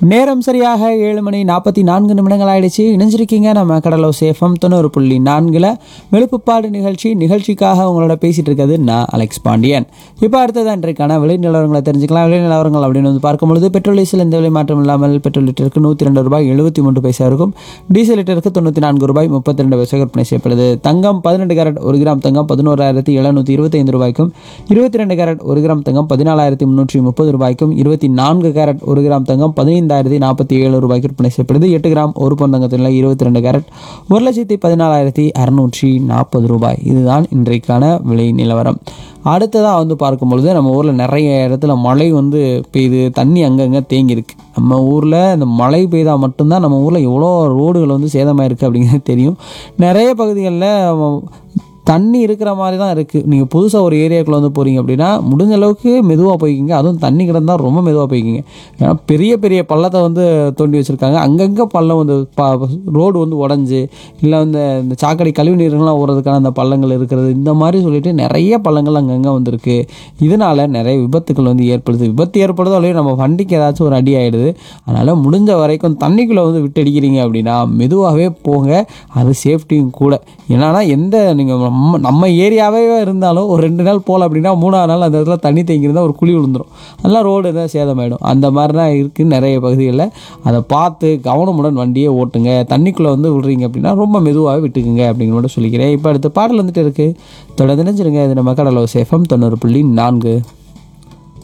நேரம் சரியாக ஏழு மணி நாற்பத்தி நான்கு நிமிடங்கள் ஆயிடுச்சு இணைஞ்சிருக்கீங்க நம்ம கடலோ சேஃபம் தொண்ணூறு புள்ளி நான்கில் வெளுப்புப்பாடு நிகழ்ச்சி நிகழ்ச்சிக்காக உங்களோட பேசிட்டு இருக்கிறது நான் அலெக்ஸ் பாண்டியன் இப்போ அடுத்தது அன்றைக்கான விலை நிலவரங்களை தெரிஞ்சுக்கலாம் விலை நிலவரங்கள் அப்படின்னு வந்து பார்க்கும்பொழுது பெட்ரோல் டீசல் எந்த விலை மாற்றம் இல்லாமல் பெட்ரோல் லிட்டருக்கு நூற்றி ரெண்டு ரூபாய் எழுபத்தி மூன்று பைசா இருக்கும் டீசல் லிட்டருக்கு தொண்ணூற்றி நான்கு ரூபாய் முப்பத்தி ரெண்டு பைசா விற்பனை செய்யப்படுது தங்கம் பதினெட்டு கேரட் ஒரு கிராம் தங்கம் பதினோராயிரத்தி எழுநூற்றி இருபத்தைந்து ரூபாய்க்கும் இருபத்தி ரெண்டு கேரட் ஒரு கிராம் தங்கம் பதினாலாயிரத்தி முந்நூற்றி முப்பது ரூபாய்க்கும் இருபத்தி நான்கு கேரட் ஒரு கிராம் தங்கம் பதினைந்தாயிரத்தி நாற்பத்தி ஏழு ரூபாய்க்கு விற்பனை செய்யப்படுது எட்டு கிராம் ஒரு பவுன் தங்கத்தில் இருபத்தி ரெண்டு கேரட் ஒரு லட்சத்தி பதினாலாயிரத்தி அறுநூற்றி நாற்பது ரூபாய் இதுதான் இன்றைக்கான விலை நிலவரம் அடுத்ததாக வந்து பார்க்கும்பொழுது நம்ம ஊரில் நிறைய இடத்துல மழை வந்து பெய்யுது தண்ணி அங்கங்கே தேங்கியிருக்கு நம்ம ஊரில் இந்த மழை பெய்தால் மட்டும்தான் நம்ம ஊரில் எவ்வளோ ரோடுகள் வந்து சேதமாயிருக்கு அப்படிங்கிறது தெரியும் நிறைய பகுதிகளில் தண்ணி இருக்கிற மாதிரி தான் இருக்குது நீங்கள் புதுசாக ஒரு ஏரியாக்குள்ளே வந்து போகிறீங்க அப்படின்னா முடிஞ்ச அளவுக்கு மெதுவாக போய்க்கிங்க அதுவும் தண்ணி கிடந்தா ரொம்ப மெதுவாக போய்க்கிங்க ஏன்னா பெரிய பெரிய பள்ளத்தை வந்து தோண்டி வச்சுருக்காங்க அங்கங்கே பள்ளம் வந்து ப ரோடு வந்து உடஞ்சி இல்லை வந்து இந்த சாக்கடை கழிவு நீர்கள்லாம் ஓடுறதுக்கான அந்த பள்ளங்கள் இருக்கிறது இந்த மாதிரி சொல்லிட்டு நிறைய பள்ளங்கள் அங்கங்கே வந்திருக்கு இதனால் நிறைய விபத்துகள் வந்து ஏற்படுது விபத்து ஏற்படுதோ இல்லையோ நம்ம வண்டிக்கு ஏதாச்சும் ஒரு அடி ஆகிடுது அதனால் முடிஞ்ச வரைக்கும் தண்ணிக்குள்ளே வந்து விட்டு அடிக்கிறீங்க அப்படின்னா மெதுவாகவே போங்க அது சேஃப்டியும் கூட என்னன்னா எந்த நீங்கள் நம்ம நம்ம ஏரியாவே இருந்தாலும் ஒரு ரெண்டு நாள் போகல அப்படின்னா மூணாவது நாள் அந்த இடத்துல தண்ணி தேங்கியிருந்தால் ஒரு குழி விழுந்துரும் அதெல்லாம் ரோடு தான் சேதமாயிடும் அந்த மாதிரி தான் இருக்குது நிறைய பகுதிகளில் அதை பார்த்து கவனமுடன் வண்டியை ஓட்டுங்க தண்ணிக்குள்ளே வந்து விடுறீங்க அப்படின்னா ரொம்ப மெதுவாகவே விட்டுக்குங்க அப்படிங்கிற மட்டும் சொல்லிக்கிறேன் இப்போ அடுத்த பாடல் வந்துட்டு இருக்குது தொடர்ந்து நினைச்சிருங்க இது நம்ம கடலோ சேஃபம் தொண்ணூறு புள்ளி நான்கு